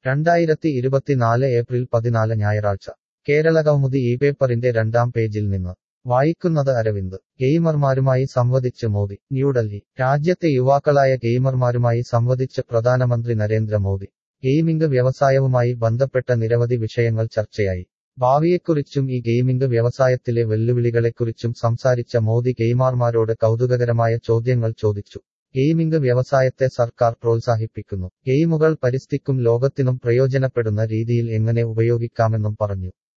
രണ്ടായിരത്തി ഇരുപത്തിനാല് ഏപ്രിൽ പതിനാല് ഞായറാഴ്ച കേരള കൗമുദി ഈ പേപ്പറിന്റെ രണ്ടാം പേജിൽ നിന്ന് വായിക്കുന്നത് അരവിന്ദ് ഗെയിമർമാരുമായി സംവദിച്ച് മോദി ന്യൂഡൽഹി രാജ്യത്തെ യുവാക്കളായ ഗെയിമർമാരുമായി സംവദിച്ച് പ്രധാനമന്ത്രി നരേന്ദ്രമോദി ഗെയിമിംഗ് വ്യവസായവുമായി ബന്ധപ്പെട്ട നിരവധി വിഷയങ്ങൾ ചർച്ചയായി ഭാവിയെക്കുറിച്ചും ഈ ഗെയിമിംഗ് വ്യവസായത്തിലെ വെല്ലുവിളികളെക്കുറിച്ചും സംസാരിച്ച മോദി ഗെയിമർമാരോട് കൗതുകകരമായ ചോദ്യങ്ങൾ ചോദിച്ചു ഗെയിമിംഗ് വ്യവസായത്തെ സർക്കാർ പ്രോത്സാഹിപ്പിക്കുന്നു ഗെയിമുകൾ പരിസ്ഥിതിക്കും ലോകത്തിനും പ്രയോജനപ്പെടുന്ന രീതിയിൽ എങ്ങനെ ഉപയോഗിക്കാമെന്നും പറഞ്ഞു